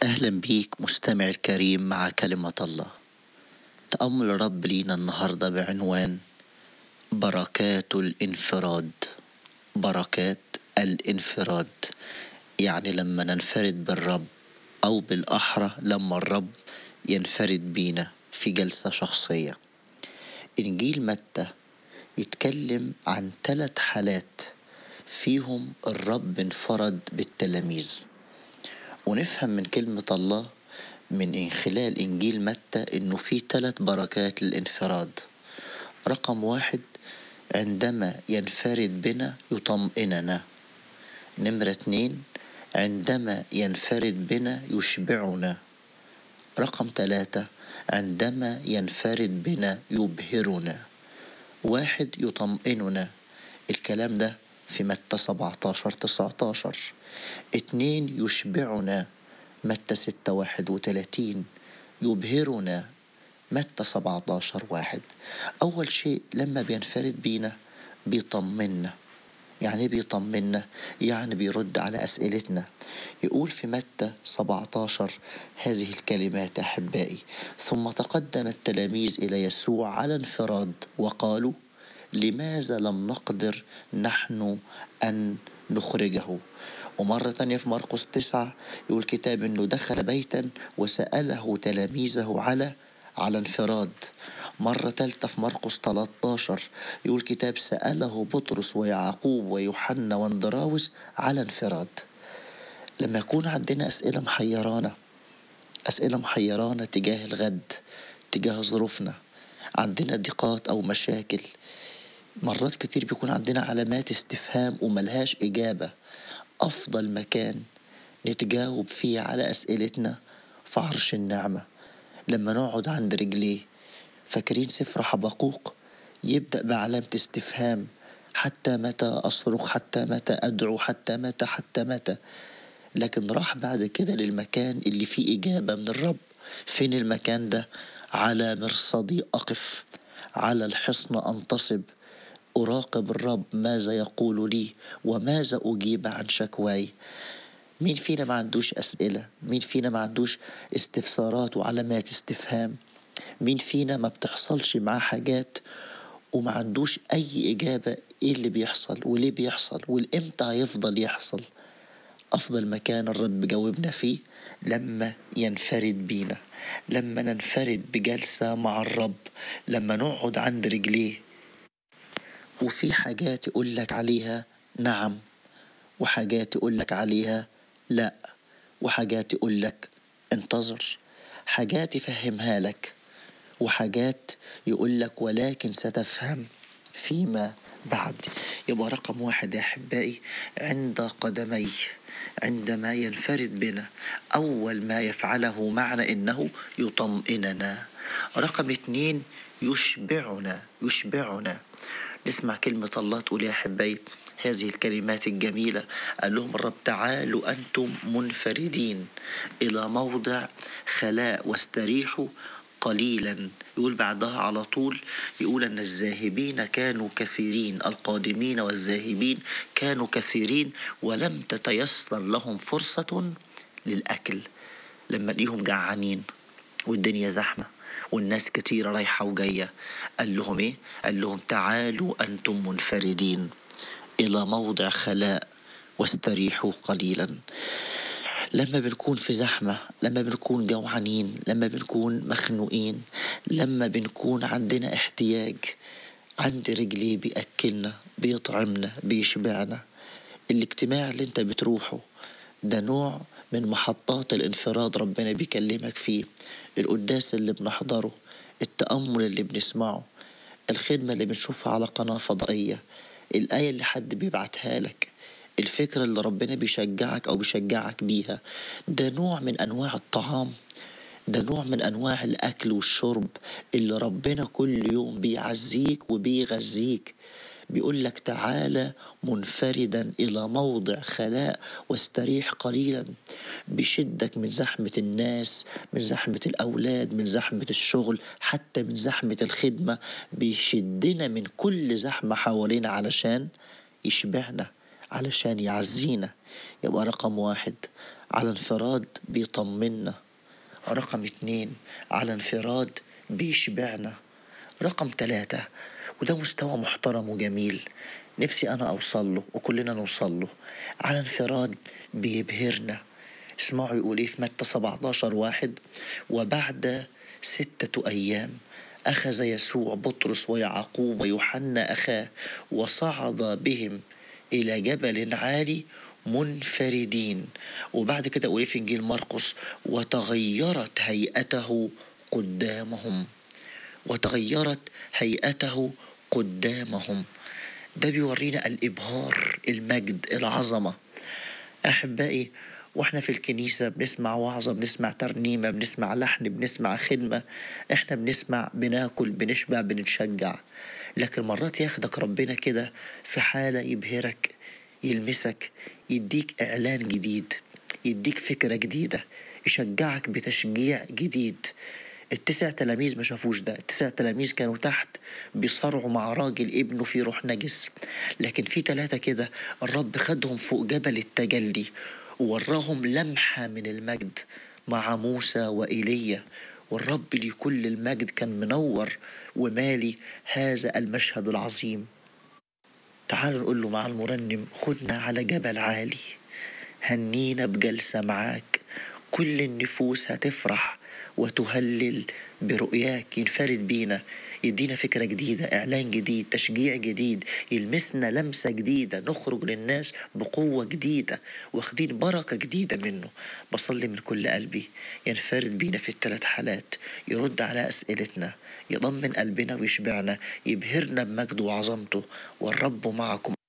أهلا بيك مستمع الكريم مع كلمة الله تأمل الرب لينا النهاردة بعنوان بركات الانفراد بركات الانفراد يعني لما ننفرد بالرب أو بالأحرى لما الرب ينفرد بينا في جلسة شخصية إنجيل متى يتكلم عن ثلاث حالات فيهم الرب انفرد بالتلاميذ ونفهم من كلمة الله من خلال إنجيل متى إنه في ثلاث بركات للانفراد رقم واحد عندما ينفرد بنا يطمئننا نمرة اتنين عندما ينفرد بنا يشبعنا رقم ثلاثة عندما ينفرد بنا يبهرنا واحد يطمئننا الكلام ده في متى 17 19 اتنين يشبعنا متى 6 31 يبهرنا متى 17 واحد أول شيء لما بينفرد بينا بيطمنا يعني بيطمنا يعني بيرد على أسئلتنا يقول في متى 17 هذه الكلمات أحبائي ثم تقدم التلاميذ إلى يسوع على انفراد وقالوا لماذا لم نقدر نحن أن نخرجه ومرة تانية في مرقس تسعة يقول كتاب أنه دخل بيتا وسأله تلاميذه على على انفراد مرة تالتة في مرقس 13 يقول كتاب سأله بطرس ويعقوب ويوحنا واندراوس على انفراد لما يكون عندنا أسئلة محيرانا أسئلة محيرانا تجاه الغد تجاه ظروفنا عندنا ضيقات أو مشاكل مرات كتير بيكون عندنا علامات استفهام وملهاش إجابة أفضل مكان نتجاوب فيه على أسئلتنا في عرش النعمة لما نقعد عند رجليه فاكرين سفر حبقوق يبدأ بعلامة استفهام حتى متى أصرخ حتى متى أدعو حتى متى حتى متى لكن راح بعد كده للمكان اللي فيه إجابة من الرب فين المكان ده على مرصدي أقف على الحصن أنتصب أراقب الرب ماذا يقول لي وماذا أجيب عن شكواي مين فينا ما عندوش أسئلة مين فينا ما عندوش استفسارات وعلامات استفهام مين فينا ما بتحصلش معاه حاجات وما عندوش أي إجابة إيه اللي بيحصل وليه بيحصل والإمتى هيفضل يحصل أفضل مكان الرب جاوبنا فيه لما ينفرد بينا لما ننفرد بجلسة مع الرب لما نقعد عند رجليه وفي حاجات يقول لك عليها نعم وحاجات يقول لك عليها لا وحاجات يقول لك انتظر حاجات يفهمها لك وحاجات يقول لك ولكن ستفهم فيما بعد يبقى رقم واحد يا أحبائي عند قدميه عندما ينفرد بنا أول ما يفعله معنا إنه يطمئننا رقم اثنين يشبعنا يشبعنا نسمع كلمة الله تقول يا أحبائي هذه الكلمات الجميلة قال لهم الرب تعالوا أنتم منفردين إلى موضع خلاء واستريحوا قليلا يقول بعدها على طول يقول أن الذاهبين كانوا كثيرين القادمين والذاهبين كانوا كثيرين ولم تتيسر لهم فرصة للأكل لما ليهم جعانين والدنيا زحمة والناس كتيرة رايحة وجاية قال لهم إيه؟ قال لهم تعالوا أنتم منفردين إلى موضع خلاء واستريحوا قليلا لما بنكون في زحمة لما بنكون جوعانين لما بنكون مخنوقين لما بنكون عندنا احتياج عند رجليه بيأكلنا بيطعمنا بيشبعنا الاجتماع اللي انت بتروحه ده نوع من محطات الانفراد ربنا بيكلمك فيه القداس اللي بنحضره التأمل اللي بنسمعه الخدمة اللي بنشوفها على قناة فضائية الآية اللي حد بيبعتها لك الفكرة اللي ربنا بيشجعك أو بيشجعك بيها ده نوع من أنواع الطعام ده نوع من أنواع الأكل والشرب اللي ربنا كل يوم بيعزيك وبيغذيك بيقول لك تعالى منفردا إلى موضع خلاء واستريح قليلا بيشدك من زحمة الناس من زحمة الأولاد من زحمة الشغل حتى من زحمة الخدمة بيشدنا من كل زحمة حوالينا علشان يشبعنا علشان يعزينا يبقى رقم واحد على انفراد بيطمنا رقم اتنين على انفراد بيشبعنا رقم تلاتة وده مستوى محترم وجميل نفسي أنا أوصل له وكلنا نوصل له على انفراد بيبهرنا اسمعوا يقول إيه في متى 17 واحد وبعد ستة أيام أخذ يسوع بطرس ويعقوب ويوحنا أخاه وصعد بهم إلى جبل عالي منفردين وبعد كده أقول إيه في إنجيل مرقس وتغيرت هيئته قدامهم وتغيرت هيئته قدامهم ده بيورينا الإبهار المجد العظمة أحبائي واحنا في الكنيسة بنسمع وعظة بنسمع ترنيمة بنسمع لحن بنسمع خدمة احنا بنسمع بناكل بنشبع بنتشجع لكن مرات ياخدك ربنا كده في حالة يبهرك يلمسك يديك إعلان جديد يديك فكرة جديدة يشجعك بتشجيع جديد التسع تلاميذ ما شافوش ده التسع تلاميذ كانوا تحت بيصارعوا مع راجل ابنه في روح نجس لكن في ثلاثة كده الرب خدهم فوق جبل التجلي ووراهم لمحة من المجد مع موسى وإيليا والرب لكل المجد كان منور ومالي هذا المشهد العظيم تعالوا نقول له مع المرنم خدنا على جبل عالي هنينا بجلسة معاك كل النفوس هتفرح وتهلل برؤياك ينفرد بينا يدينا فكرة جديدة إعلان جديد تشجيع جديد يلمسنا لمسة جديدة نخرج للناس بقوة جديدة واخدين بركة جديدة منه بصلي من كل قلبي ينفرد بينا في الثلاث حالات يرد على أسئلتنا يضمن قلبنا ويشبعنا يبهرنا بمجده وعظمته والرب معكم